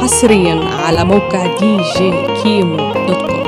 حصريا على موقع دي جي كيمو دوت كوم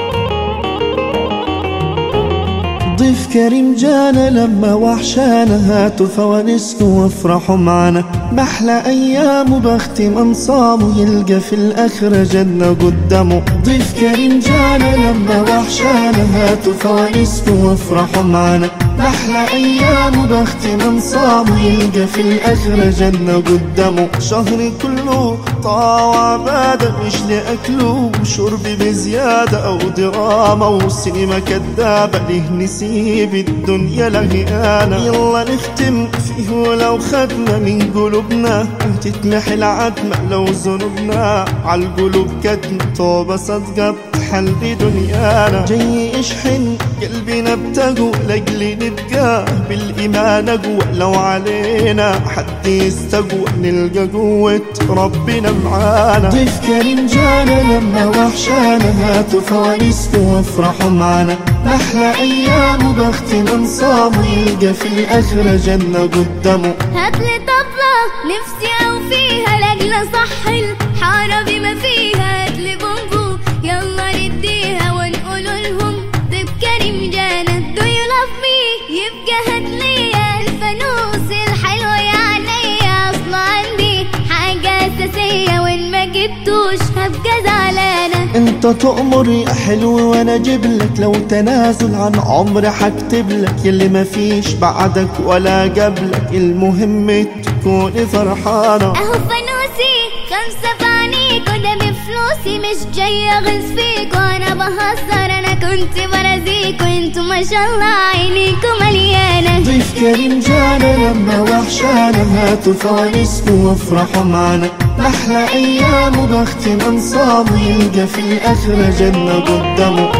ضيف كريم جانا لما وحشانا هاتوا فوانسكم وافرحوا معنا محلى ايام وبخت من صاموا يلقى في الاخرة جنة قدامه ضيف كريم جانا لما وحشانا هاتوا فوانسكم وافرحوا معنا محلى ايام وبخت من صاموا يلقى في الاخرة جنة قدامه شهري كله طاعة وعبادة مش لأكله وشرب بزيادة أو دراما وسينما كدابة ليه نسيب الدنيا لهيانة يلا نختم فيه ولو خدنا من قلوبنا تتمحي العتمة لو ذنوبنا عالقلوب كتم توبة صدقة بتحل دنيانا جاي اشحن قلبنا بتقوى لاجل نبقى بالإيمان أقوى لو علينا حد يستقوى نلقى قوة ربنا معانا ضيف كريم جانا لما وحشانا هاتوا فوانيسكم وافرحوا معانا محلى أيام وبخت من صام يلقى في الآخرة جنة قدامه هاتلي طبلة نفسي او فيها لاجل صح الحارة بما فيها هاتلي بومبو يلا نديها ونقول لهم ضيف كريم جانا do you love me يبقى هاتلي الفانوس الحلو يا عينيا اصل عندي حاجة اساسية وان ما جبتوش هبقى زعلانة انت تؤمر يا حلو وانا اجيب لك لو تنازل عن عمري هكتب لك يلي مفيش بعدك ولا قبلك المهم تكوني فرحانة اهو فانوسي خمسة في عينيك وده بفلوسي مش جاية اغز فيك وانا بهزر انا كنت برازيك وانتوا ما شاء الله عينيكوا مليانة ضيف كريم جانا لما وحشانا هاتوا فوانيسكم وافرحوا معنا محلى ايام وبخت من صام يلقى في الاخرة جنة قدامه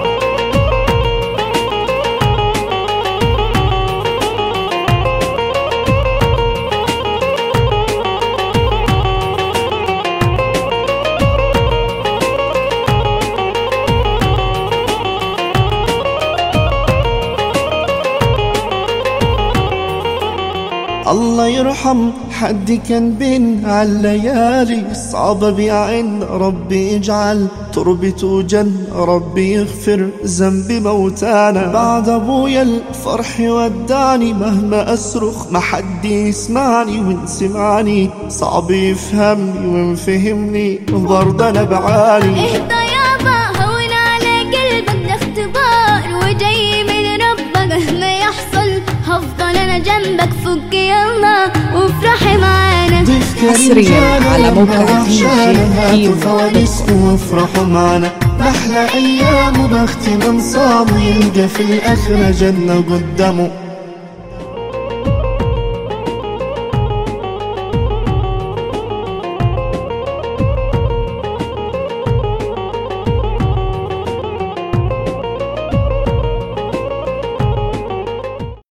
الله يرحم حد كان بين عالليالي صعبة بيعين ربي يجعل تربته جن ربي يغفر ذنبي موتانا بعد ابويا الفرح وداني مهما اصرخ ما حد يسمعني وان سمعني صعب يفهمني وان فهمني برضه انا بعاني اهدى يابا هون على قلبك ده اختبار وجاي من ربك مهما يحصل هفضل انا جنبك فك يلا وافرحي معانا ضيف كريم حصرياً جانا على لما موقع وحشانا DJ هاتوا كيمو. فوانيسكم وافرحوا معنا محلى ايام وبخت من صام يلقى في الاخرة جنة قدامه